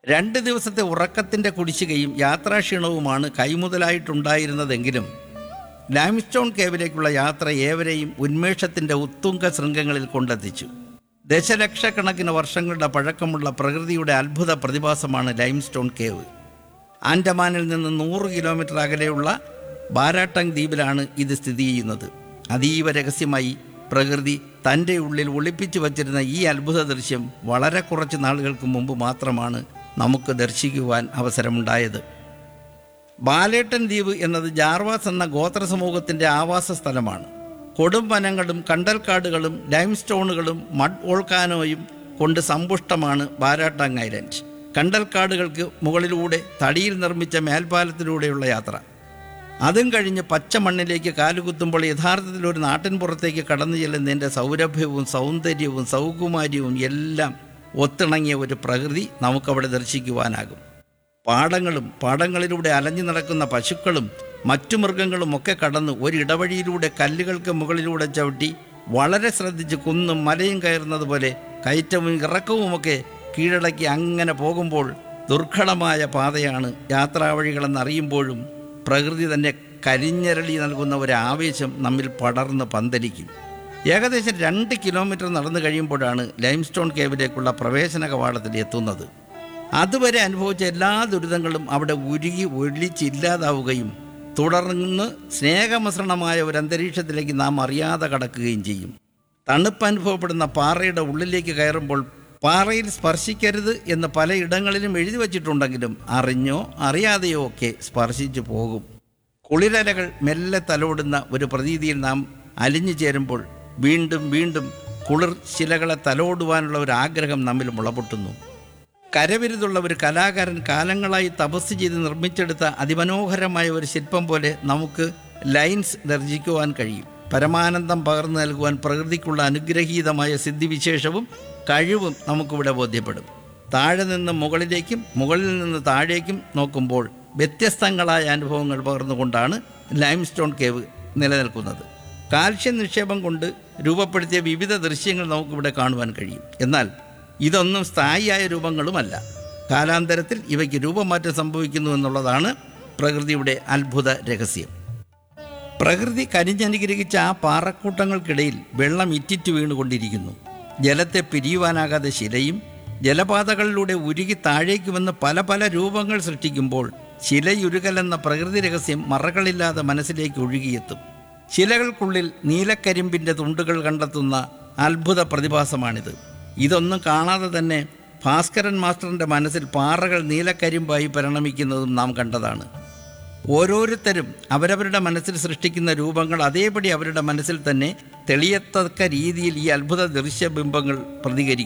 രണ്ട് ദിവസത്തെ ഉറക്കത്തിൻ്റെ കുടിശ്ശികയും യാത്രാക്ഷീണവുമാണ് കൈമുതലായിട്ടുണ്ടായിരുന്നതെങ്കിലും ലാംസ്റ്റോൺ കേവിലേക്കുള്ള യാത്ര ഏവരെയും ഉന്മേഷത്തിൻ്റെ ഉത്തുംഗ ശൃംഗങ്ങളിൽ കൊണ്ടെത്തിച്ചു ദശലക്ഷക്കണക്കിന് വർഷങ്ങളുടെ പഴക്കമുള്ള പ്രകൃതിയുടെ അത്ഭുത പ്രതിഭാസമാണ് ലൈംസ്റ്റോൺ കേവ് ആൻഡമാനിൽ നിന്ന് നൂറ് കിലോമീറ്റർ അകലെയുള്ള ബാരാട്ടങ് ദ്വീപിലാണ് ഇത് സ്ഥിതി ചെയ്യുന്നത് അതീവ രഹസ്യമായി പ്രകൃതി തൻ്റെ ഉള്ളിൽ ഒളിപ്പിച്ചു വച്ചിരുന്ന ഈ അത്ഭുത ദൃശ്യം വളരെ കുറച്ച് നാളുകൾക്ക് മുമ്പ് മാത്രമാണ് നമുക്ക് ദർശിക്കുവാൻ അവസരമുണ്ടായത് ബാലേട്ടൻ ദ്വീപ് എന്നത് ജാർവാസ് എന്ന ഗോത്ര സമൂഹത്തിൻ്റെ ആവാസ സ്ഥലമാണ് കൊടും വനങ്ങളും കണ്ടൽക്കാടുകളും ലൈംസ്റ്റോണുകളും മഡ് വോൾക്കാനോയും കൊണ്ട് സമ്പുഷ്ടമാണ് ബാരാട്ടാങ് ഐലൻഡ് കണ്ടൽക്കാടുകൾക്ക് മുകളിലൂടെ തടിയിൽ നിർമ്മിച്ച മേൽപ്പാലത്തിലൂടെയുള്ള യാത്ര അതും കഴിഞ്ഞ് പച്ച മണ്ണിലേക്ക് കാലുകുത്തുമ്പോൾ യഥാർത്ഥത്തിൽ ഒരു നാട്ടിൻ പുറത്തേക്ക് കടന്നു ചെല്ലുന്നതിൻ്റെ സൗരഭ്യവും സൗന്ദര്യവും സൗകുമാര്യവും എല്ലാം ഒത്തിണങ്ങിയ ഒരു പ്രകൃതി നമുക്കവിടെ ദർശിക്കുവാനാകും പാടങ്ങളും പാടങ്ങളിലൂടെ അലഞ്ഞു നടക്കുന്ന പശുക്കളും മറ്റു മൃഗങ്ങളും ഒക്കെ കടന്ന് ഒരിടവഴിയിലൂടെ കല്ലുകൾക്ക് മുകളിലൂടെ ചവിട്ടി വളരെ ശ്രദ്ധിച്ച് കുന്നും മലയും കയറുന്നത് പോലെ കയറ്റവും ഇറക്കവുമൊക്കെ കീഴടക്കി അങ്ങനെ പോകുമ്പോൾ ദുർഘടമായ പാതയാണ് യാത്രാവഴികളെന്നറിയുമ്പോഴും പ്രകൃതി തന്നെ കരിഞ്ഞരളി നൽകുന്ന ഒരു ആവേശം നമ്മിൽ പടർന്ന് പന്തലിക്കും ഏകദേശം രണ്ട് കിലോമീറ്റർ നടന്നു കഴിയുമ്പോഴാണ് ലൈംസ്റ്റോൺ കേവിലേക്കുള്ള പ്രവേശന കവാടത്തിൽ എത്തുന്നത് അതുവരെ അനുഭവിച്ച എല്ലാ ദുരിതങ്ങളും അവിടെ ഉരുകി ഒഴിച്ചില്ലാതാവുകയും തുടർന്ന് സ്നേഹമിശ്രണമായ ഒരു അന്തരീക്ഷത്തിലേക്ക് നാം അറിയാതെ കടക്കുകയും ചെയ്യും തണുപ്പ് അനുഭവപ്പെടുന്ന പാറയുടെ ഉള്ളിലേക്ക് കയറുമ്പോൾ പാറയിൽ സ്പർശിക്കരുത് എന്ന് പലയിടങ്ങളിലും എഴുതി വച്ചിട്ടുണ്ടെങ്കിലും അറിഞ്ഞോ അറിയാതെയോ ഒക്കെ സ്പർശിച്ചു പോകും കുളിരലകൾ മെല്ലെ തലോടുന്ന ഒരു പ്രതീതിയിൽ നാം അലിഞ്ഞു ചേരുമ്പോൾ വീണ്ടും വീണ്ടും കുളിർ ശിലകളെ തലോടുവാനുള്ള ഒരു ആഗ്രഹം നമ്മിൽ മുളപൊട്ടുന്നു കരവിരുതുള്ള ഒരു കലാകാരൻ കാലങ്ങളായി തപസ് ചെയ്ത് നിർമ്മിച്ചെടുത്ത അതിമനോഹരമായ ഒരു ശില്പം പോലെ നമുക്ക് ലൈൻസ് ദർശിക്കുവാൻ കഴിയും പരമാനന്ദം പകർന്നു നൽകുവാൻ പ്രകൃതിക്കുള്ള അനുഗ്രഹീതമായ സിദ്ധിവിശേഷവും കഴിവും നമുക്കിവിടെ ബോധ്യപ്പെടും താഴെ നിന്ന് മുകളിലേക്കും മുകളിൽ നിന്ന് താഴേക്കും നോക്കുമ്പോൾ വ്യത്യസ്തങ്ങളായ അനുഭവങ്ങൾ പകർന്നുകൊണ്ടാണ് ലൈംസ്റ്റോൺ കേവ് നിലനിൽക്കുന്നത് കാൽഷ്യം നിക്ഷേപം കൊണ്ട് രൂപപ്പെടുത്തിയ വിവിധ ദൃശ്യങ്ങൾ നമുക്കിവിടെ കാണുവാൻ കഴിയും എന്നാൽ ഇതൊന്നും സ്ഥായിയായ രൂപങ്ങളുമല്ല കാലാന്തരത്തിൽ ഇവയ്ക്ക് രൂപമാറ്റം സംഭവിക്കുന്നു എന്നുള്ളതാണ് പ്രകൃതിയുടെ അത്ഭുത രഹസ്യം പ്രകൃതി കരിഞ്ഞനുഗ്രഹിച്ച ആ പാറക്കൂട്ടങ്ങൾക്കിടയിൽ വെള്ളം ഇറ്റിറ്റ് വീണുകൊണ്ടിരിക്കുന്നു ജലത്തെ പിരിയുവാനാകാതെ ശിലയും ജലപാതകളിലൂടെ ഉരുകി താഴേക്ക് വന്ന് പല പല രൂപങ്ങൾ സൃഷ്ടിക്കുമ്പോൾ ശിലയുരുകലെന്ന പ്രകൃതി രഹസ്യം മറകളില്ലാതെ മനസ്സിലേക്ക് ഒഴുകിയെത്തും ശിലകൾക്കുള്ളിൽ നീലക്കരിമ്പിൻ്റെ തുണ്ടുകൾ കണ്ടെത്തുന്ന അത്ഭുത പ്രതിഭാസമാണിത് ഇതൊന്നും കാണാതെ തന്നെ ഭാസ്കരൻ മാസ്റ്ററിൻ്റെ മനസ്സിൽ പാറകൾ നീലക്കരിമ്പായി പരിണമിക്കുന്നതും നാം കണ്ടതാണ് ഓരോരുത്തരും അവരവരുടെ മനസ്സിൽ സൃഷ്ടിക്കുന്ന രൂപങ്ങൾ അതേപടി അവരുടെ മനസ്സിൽ തന്നെ തെളിയത്തക്ക രീതിയിൽ ഈ അത്ഭുത ദൃശ്യബിംബങ്ങൾ പ്രതികരിക്കും